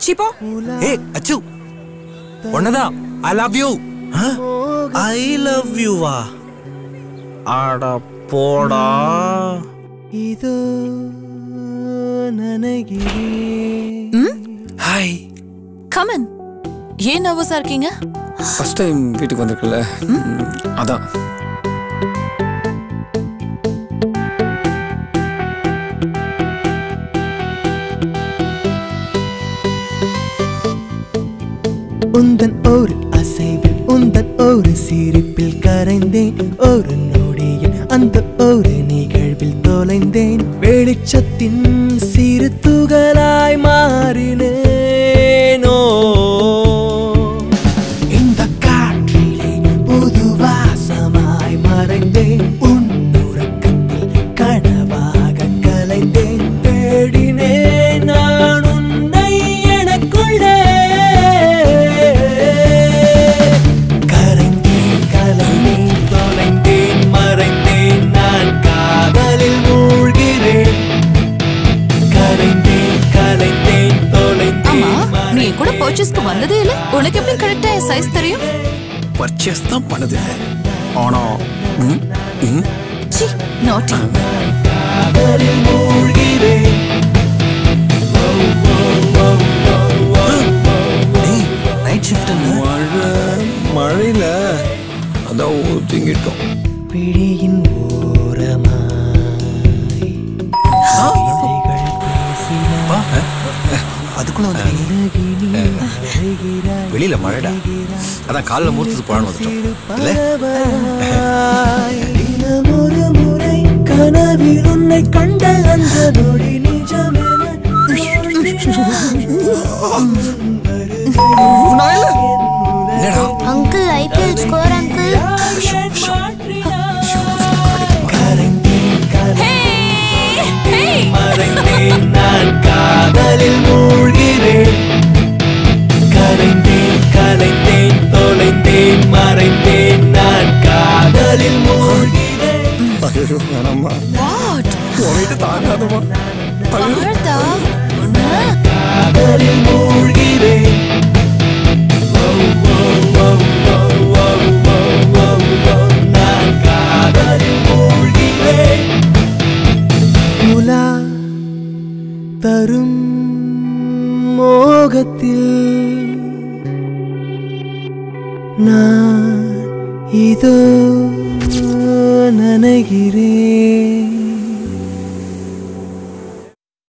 சீப்போ ஏய் அச்சு ஒன்னதான் I love you I love யூவா ஆட போடா இதோ நனகிறேன் ஹாய் கமன் ஏன் நர்வஸா இருக்கீங்க ஃபர்ஸ்ட் டைம் வீட்டுக்கு வந்திருக்குல்ல ம், அதான் உந்தன் ஒரு அசைவில் உந்தன் ஒரு சிரிப்பில் கரைந்தேன் ஒரு நொடியில் அந்த ஒரு நிகழ்வில் தொலைந்தேன் வெளிச்சத்தின் சிறு துகளாய் மாறினேனோ இந்த காற்றிலே புது வாசமாய் மறைந்தேன் உன் உறக்கத்தில் கனவாக கலைந்தேன் தேடினேன் நான் உன்னை எனக்குள்ளே கரைந்தேன் கலைந்தேன் தொலைந்தேன் மறைந்தேன் நான் காதலில் மூழ்கிறேன் கரைந்தேன் கலைந்தேன் தொலைந்தேன் ஆமா நீ என் கூட பர்ச்சேஸ்க்கு வந்ததே இல்ல உனக்கு எப்படி கரெக்டா என் சைஸ் தெரியும் பர்ச்சேஸ் தான் பண்ணதில்லை ஆனா ம், ம், சி நாட்டி காதலில் மூழ்கிறேன் நைட் ஷிஃப்ட் மழை மழையில அதான் ஒதுங்கிட்டோம் விழியின் ஓரமாய் விதைகள் பேசின அதுக்குள்ள வந்து வெளியில மழைடா அதான் காலைல மூர்த்தது போலான்னு வந்துட்டோம் இல்ல பறவாய். தினமொரு முறை கனவில் உன்னை கண்ட அந்த நொடி நிஜமென என்னடா அங்கிள் ஐபிஎல் ஸ்கோர் அங்கிள் கரைந்தேன் கரைந்தேன் ஹே மறைந்தேன் நான் காதலில் மூழ்கிறேன் கரைந்தேன் கலைந்தேன் தொலைந்தேன் மறைந்தேன் நான் காதலில் மூழ்கிறேன் ஐயோ வேணாம்மா வாட் உன் வீட்டு தாங்காதம்மா பார்தா ஒண்ணு காதலில் மூழ்கிறேன் ஓ, ஓ, ஓ, ஓ, ஓ, ஓ, ஓ, ஓ, நான் காதலில் மூழ்கிறேன் உலா தரும் மோகத்தில் நான் இதோ நனைகிறேன்